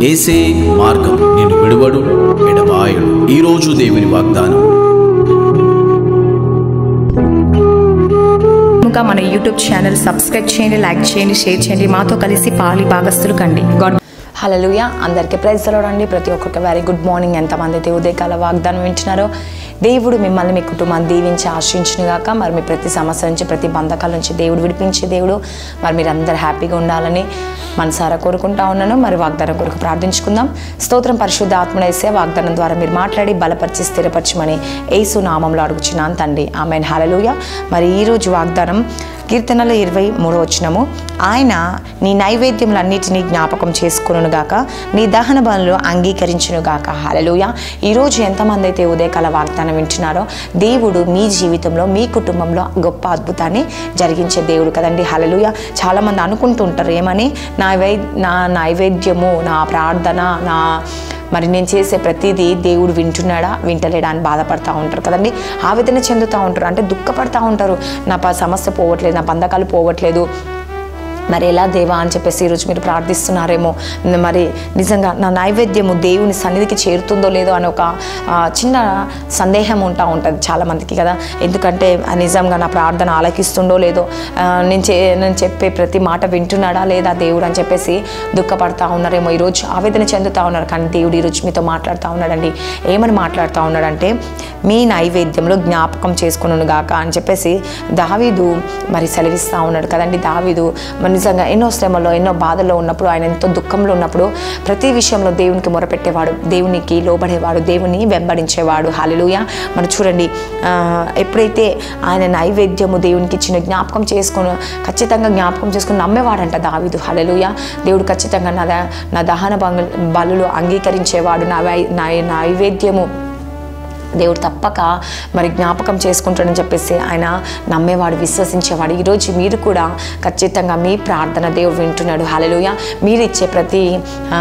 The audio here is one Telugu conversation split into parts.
ఏసే మార్గం నేను విడువడు ఎడబాయడు ఈరోజు దేవుని వాగ్దానం ఇంకా మన యూట్యూబ్ ఛానల్ సబ్స్క్రైబ్ చేయండి లైక్ చేయండి షేర్ చేయండి మాతో కలిసి పాలి భాగస్తులు కండి గాడ్ హలలుయ అందరికీ ప్రైజ్ అండి ప్రతి ఒక్కరికి వెరీ గుడ్ మార్నింగ్ ఎంతమంది అయితే ఉదయకాల వాగ్దానం వింటున్నారో దేవుడు మిమ్మల్ని మీ కుటుంబాన్ని దీవించి ఆశ్రయించును గాక మరి మీ ప్రతి సమస్య నుంచి ప్రతి బంధకాల నుంచి దేవుడు విడిపించే దేవుడు మరి మీరు అందరు హ్యాపీగా ఉండాలని మనసారా కోరుకుంటా ఉన్నాను మరి వాగ్దానం కొరకు ప్రార్థించుకుందాం స్తోత్రం పరిశుద్ధ ఆత్మనేసే వాగ్దానం ద్వారా మీరు మాట్లాడి బలపరిచి స్థిరపరచమని ఏసు నామంలో అడుగుచున్నాను తండ్రి ఆమెన్ హలలుయ మరి ఈరోజు వాగ్దానం కీర్తనలో ఇరవై మూడో వచ్చినము ఆయన నీ నైవేద్యములన్నిటినీ జ్ఞాపకం చేసుకునుగాక నీ దహన బలులు అంగీకరించునుగాక హలలుయ ఈరోజు ఎంతమంది అయితే ఉదయకాల వాగ్దానం వింటున్నారో దేవుడు మీ జీవితంలో మీ కుటుంబంలో గొప్ప అద్భుతాన్ని జరిగించే దేవుడు కదండి హలలుయ చాలామంది అనుకుంటుంటారు ఏమని నా వై నా నైవేద్యము నా ప్రార్థన నా మరి నేను చేసే ప్రతిదీ దేవుడు వింటున్నాడా వింటలేడా అని బాధపడతా ఉంటారు కదండి ఆవేదన చెందుతూ ఉంటారు అంటే దుఃఖపడతా ఉంటారు నా ప- సమస్య పోవట్లేదు నా బంధకాలు పోవట్లేదు మరి ఎలా దేవా అని చెప్పేసి ఈరోజు మీరు ప్రార్థిస్తున్నారేమో మరి నిజంగా నా నైవేద్యము దేవుని సన్నిధికి చేరుతుందో లేదో అని ఒక ఆ, చిన్న సందేహం ఉంటా ఉంటుంది చాలామందికి కదా ఎందుకంటే ఆ, నిజంగా నా ప్రార్థన ఆలకిస్తుండో లేదో ఆ, నేను చే నేను చెప్పే ప్రతి మాట వింటున్నాడా లేదా దేవుడు అని చెప్పేసి దుఃఖపడతా ఉన్నారేమో ఈరోజు ఆవేదన చెందుతా ఉన్నారు కానీ దేవుడు ఈరోజు మీతో మాట్లాడుతూ ఉన్నాడండి ఏమని మాట్లాడుతూ ఉన్నాడంటే మీ నైవేద్యంలో జ్ఞాపకం చేసుకున్నాను గాక అని చెప్పేసి దావీదు మరి సెలవిస్తూ ఉన్నాడు కదండి దావీదు మరి నిజంగా ఎన్నో శ్రమలో ఎన్నో బాధల్లో ఉన్నప్పుడు ఆయన ఎంతో దుఃఖంలో ఉన్నప్పుడు ప్రతి విషయంలో దేవునికి మొరపెట్టేవాడు దేవునికి లోబడేవాడు దేవుని వెంబడించేవాడు హాలిలుయ మరి చూడండి ఆ, ఎప్పుడైతే ఆయన నైవేద్యము దేవునికి ఇచ్చిన జ్ఞాపకం చేసుకుని ఖచ్చితంగా జ్ఞాపకం చేసుకుని నమ్మేవాడంట దావీదు హలలుయ దేవుడు ఖచ్చితంగా నా ద- నా దహన బంగ- బలులు అంగీకరించేవాడు నా వై నా నైవేద్యము దేవుడు తప్పక మరి జ్ఞాపకం చేసుకుంటాడని చెప్పేసి ఆయన నమ్మేవాడు విశ్వసించేవాడు ఈరోజు మీరు కూడా ఖచ్చితంగా మీ ప్రార్థన దేవుడు వింటున్నాడు హలలుయ మీరు ఇచ్చే ప్రతి ఆ,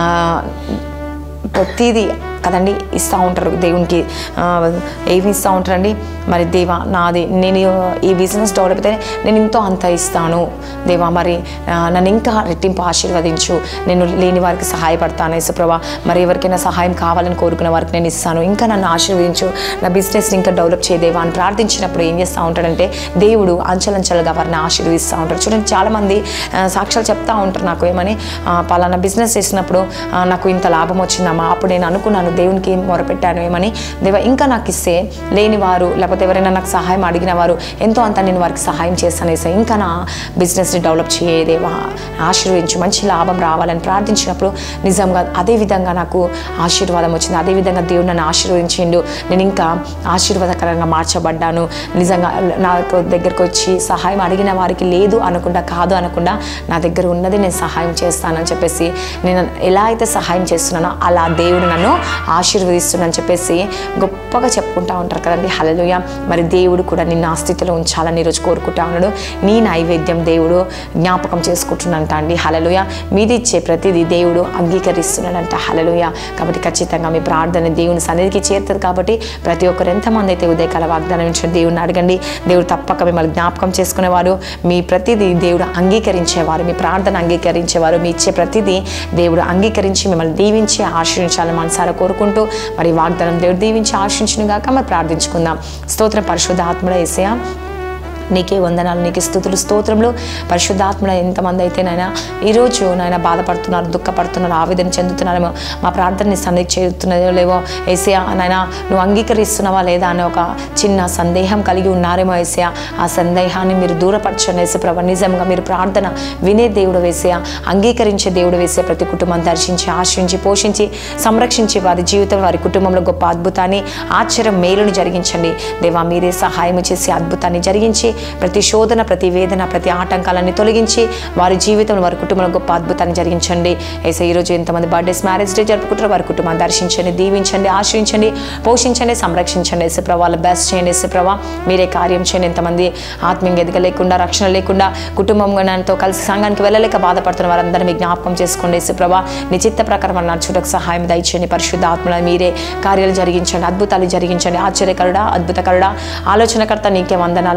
ప్రతిదీ కదండి ఇస్తూ ఉంటారు దేవునికి ఆ, ఏమి ఇస్తూ ఉంటారండి మరి దేవా నాది నేను ఈ బిజినెస్ డెవలప్ అయితే నేను ఇంతో అంత ఇస్తాను దేవా మరి ఆ, నన్ను ఇంకా రెట్టింపు ఆశీర్వదించు నేను లేని వారికి సహాయపడతాను యేసుప్రభా మరి ఎవరికైనా సహాయం కావాలని కోరుకునే వారికి నేను ఇస్తాను ఇంకా నన్ను ఆశీర్వదించు నా బిజినెస్ని ఇంకా డెవలప్ చేయదేవా అని ప్రార్థించినప్పుడు ఏం చేస్తూ ఉంటాడంటే దేవుడు అంచెలంచెలుగా వారిని ఆశీర్వదిస్తూ ఉంటారు చూడండి చాలామంది ఆ, సాక్ష్యాలు చెప్తా ఉంటారు నాకు ఏమని ఆ, పలానా బిజినెస్ చేసినప్పుడు ఆ, నాకు ఇంత లాభం వచ్చిందమ్మా అప్పుడు నేను అనుకున్నాను దేవునికి మొరపెట్టాను ఏమని దేవ ఇంకా నాకు ఇస్తే లేని వారు లేకపోతే ఎవరైనా నాకు సహాయం అడిగిన వారు ఎంతో అంత నేను వారికి సహాయం చేస్తాను వేసా ఇంకా నా బిజినెస్ని డెవలప్ చేయదేవా ఆశీర్వదించు మంచి లాభం రావాలని ప్రార్థించినప్పుడు నిజంగా అదే విధంగా నాకు ఆశీర్వాదం వచ్చింది అదే విధంగా దేవుడు నన్ను ఆశీర్వదించిండు నేను ఇంకా ఆశీర్వాదకరంగా మార్చబడ్డాను నిజంగా నాకు దగ్గరకు వచ్చి సహాయం అడిగిన వారికి లేదు అనకుండా కాదు అనకుండా నా దగ్గర ఉన్నది నేను సహాయం చేస్తానని చెప్పేసి నేను ఎలా అయితే సహాయం చేస్తున్నానో అలా దేవుడు నన్ను ఆశీర్వదిస్తున్నానని చెప్పేసి గొప్పగా చెప్పుకుంటా ఉంటారు కదండి హలలుయ మరి దేవుడు కూడా నిన్ను ఆ స్థితిలో ఉంచాలని ఈరోజు కోరుకుంటా ఉన్నాడు నీ నైవేద్యం దేవుడు జ్ఞాపకం చేసుకుంటున్నంట అండి హలలుయ మీది ఇచ్చే ప్రతిదీ దేవుడు అంగీకరిస్తున్నాడంట హలలుయ కాబట్టి ఖచ్చితంగా మీ ప్రార్థన దేవుని సన్నిధికి చేరుతుంది కాబట్టి ప్రతి ఒక్కరు ఎంతమంది అయితే ఉదయకాల వాగ్దానం ఇచ్చిన దేవుడిని అడగండి దేవుడు తప్పక మిమ్మల్ని జ్ఞాపకం చేసుకునేవారు మీ ప్రతిదీ దేవుడు అంగీకరించేవారు మీ ప్రార్థన అంగీకరించేవారు మీ ఇచ్చే ప్రతిదీ దేవుడు అంగీకరించి మిమ్మల్ని దీవించి ఆశ్రయించాలని మనసారా కోరుకుంటూ మరి ఈ వాగ్దానం దేవుడు దీవించి ఆశ్రయించిన గాక మరి ప్రార్థించుకుందాం స్తోత్రం పరిశుద్ధ ఆత్మడ ఏసయ నీకే వందనాలు నీకే స్థుతులు స్తోత్రములు పరిశుద్ధాత్మల ఎంతమంది అయితే నాయన ఈరోజు నాయన బాధపడుతున్నారు దుఃఖపడుతున్నారు ఆవేదన చెందుతున్నారేమో మా ప్రార్థన నీ సన్నిధి చేరుతున్నదో లేవో ఏసయా నాయన నువ్వు అంగీకరిస్తున్నావా లేదా అనే ఒక చిన్న సందేహం కలిగి ఉన్నారేమో ఏసయా ఆ సందేహాన్ని మీరు దూరపరచండి యేసుప్రభ నిజంగా మీరు ప్రార్థన వినే దేవుడు వేసయా అంగీకరించే దేవుడు వేసే ప్రతి కుటుంబాన్ని దర్శించి ఆశ్రయించి పోషించి సంరక్షించి వారి జీవితం వారి కుటుంబంలో గొప్ప అద్భుతాన్ని ఆశ్చర్యం మేలును జరిగించండి దేవా మీరే సహాయం చేసి అద్భుతాన్ని జరిగించి ప్రతి శోధన ప్రతి వేదన ప్రతి ఆటంకాలన్నీ తొలగించి వారి జీవితంలో వారి కుటుంబంలో గొప్ప అద్భుతాన్ని జరిగించండి అయితే ఈరోజు ఎంతమంది బర్త్డేస్ మ్యారేజ్ డే జరుపుకుంటారో వారి కుటుంబాన్ని దర్శించండి దీవించండి ఆశ్రయించండి పోషించండి సంరక్షించండి యేసుప్రభ వాళ్ళ బెస్ట్ చేయండి యేసుప్రభ మీరే కార్యం చేయండి ఎంతమంది ఆత్మీయంగా ఎదగలేకుండా రక్షణ లేకుండా కుటుంబంతో కలిసి సంఘానికి వెళ్ళలేక బాధపడుతున్న వారందరూ మీ జ్ఞాపకం చేసుకోండి యేసుప్రభ నీ చిత్త ప్రకారం వాళ్ళ నడుచుటకు సహాయం దయచేయండి పరిశుద్ధ ఆత్మల మీరే కార్యాలు జరిగించండి అద్భుతాలు జరిగించండి ఆశ్చర్యకరుడా అద్భుతకరుడా ఆలోచనకర్త నీకే వందనాలు నీకే స్థుతులు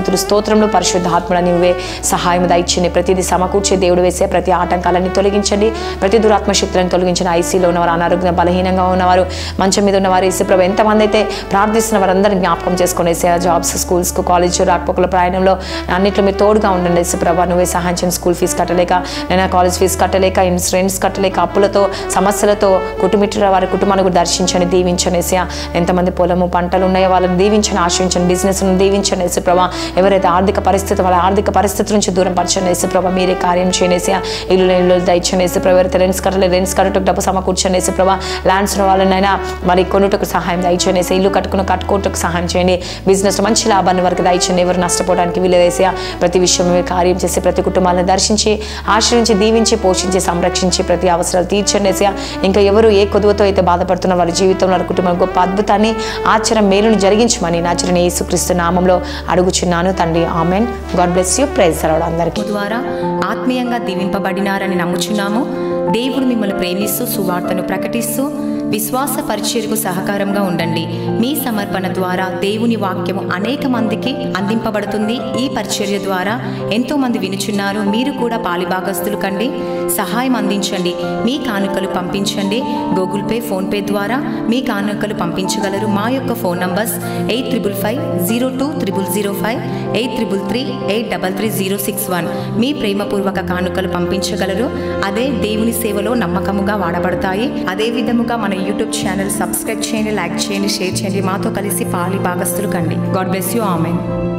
స్థుతులు స్తోత్రములు పరిశుద్ధాత్మల నీవే సహాయం దయచండి ప్రతిదీ సమకూర్చే దేవుడు వేసే ప్రతి ఆటంకాలన్నీ తొలగించండి ప్రతి దురాత్మ శక్తులను తొలగించిన ఐసీలో ఉన్నవారు అనారోగ్య బలహీనంగా ఉన్నవారు మంచం మీద ఉన్నవారు యేసుప్రభు ఎంతమంది అయితే ప్రార్థిస్తున్న వారందరినీ జ్ఞాపకం చేసుకుని వేసే జాబ్స్ స్కూల్స్కు కాలేజ్ రాకపోకల ప్రయాణంలో అన్నింటిలో మీరు తోడుగా ఉండండి యేసుప్రభ నువ్వే సహాయం చేయండి స్కూల్ ఫీజు కట్టలేక నేను కాలేజ్ ఫీజు కట్టలేక ఇన్సూరెన్స్ కట్టలేక అప్పులతో సమస్యలతో కుటుంబిట్ల వారి కుటుంబాన్ని కూడా దర్శించండి దీవించండి ఏసయ్య ఎంతమంది పొలము పంటలు ఉన్నాయో వాళ్ళని దీవించండి ఆశ్రయించండి బిజినెస్ను దీవించండి యేసుప్రభ ఎవరైతే ఆర్థిక పరిస్థితి వాళ్ళ ఆర్థిక పరిస్థితి నుంచి దూరం పరచండి యేసుప్రభ మీరే కార్యం చేయండి ఏసయ్య ఇల్లు లేని ఇల్లు దయచండి యేసుప్రభ ఎవరైతే రెంట్స్ కట్టలేదు రెంట్స్ కట్టుటకు డబ్బు సమకూర్చండి యేసుప్రభ ల్యాండ్స్ ఉన్న వాళ్ళనైనా మరి కొనుటకు సహాయం దయచండి ఏసయ్య ఇల్లు కట్టుకుని కట్టుకోవటకు సహాయం చేయండి బిజినెస్ మంచి లాభాన్ని వరకు దయచండి ఎవరు నష్టపోవడానికి వీలేదేసా ప్రతి విషయం మీరు కార్యం చేసి ప్రతి కుటుంబాలను దర్శించి ఆశ్రయించి దీవించి పోషించి సంరక్షించి ప్రతి అవసరాలు తీర్చండి ఏసయ్య ఇంకా ఎవరు ఏ కొదువతో అయితే బాధపడుతున్న వారి జీవితంలో వారి కుటుంబం గొప్ప అద్భుతాన్ని ఆశ్చర్యం మేలును జరిగించమని నాచరని యేసుక్రీస్తు నామంలో అడుగుచున్నాను తండ్రి amen God bless you praise సరవడం అందరికీ ద్వారా ఆత్మీయంగా దీవింపబడినారని నమ్ముచున్నాము దేవుడు మిమ్మల్ని ప్రేమిస్తూ సువార్తను ప్రకటిస్తూ విశ్వాస పరిచర్కు సహకారంగా ఉండండి మీ సమర్పణ ద్వారా దేవుని వాక్యము అనేక మందికి అందింపబడుతుంది ఈ పరిచర్య ద్వారా ఎంతో మంది వినుచున్నారు మీరు కూడా పాలిభాగస్తులు కండి సహాయం అందించండి మీ కానుకలు పంపించండి గూగుల్ పే ఫోన్పే ద్వారా మీ కానుకలు పంపించగలరు మా యొక్క phone numbers eight triple five zero two triple zero five eight triple three eight double three zero six one మీ ప్రేమపూర్వక కానుకలు పంపించగలరు అదే దేవుని సేవలో నమ్మకముగా వాడబడతాయి అదే విధముగా మన యూట్యూబ్ ఛానల్ సబ్స్క్రైబ్ చేయండి లైక్ చేయండి షేర్ చేయండి మాతో కలిసి పాలి భాగస్తులు కండి గాడ్ బ్లెస్ యూ ఆమెన్